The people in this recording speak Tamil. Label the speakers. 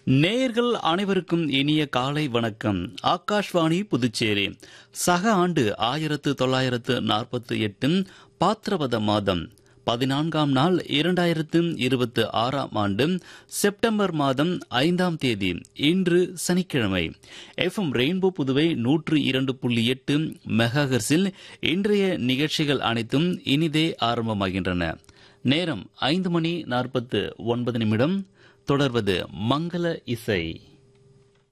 Speaker 1: நேயர்கள் அனைவருக்கும் இனிய காலை வணக்கம் ஆகாஷ்வாணி புதுச்சேரி சக ஆண்டு ஆயிரத்து தொள்ளாயிரத்து நாற்பத்தி எட்டு பாத்திரபத மாதம் பதினான்காம் நாள் இரண்டாயிரத்து இருபத்தி ஆறாம் ஆண்டு செப்டம்பர் மாதம் ஐந்தாம் தேதி இன்று சனிக்கிழமை எஃப்எம் ரெயின்போ புதுவை நூற்று இரண்டு புள்ளி எட்டு மெகாஹர்ஸில் இன்றைய நிகழ்ச்சிகள் அனைத்தும் இனிதே ஆரம்பமாகின்றன நேரம் ஐந்து மணி நாற்பத்து ஒன்பது நிமிடம் தொடர்வது மங்கள இசை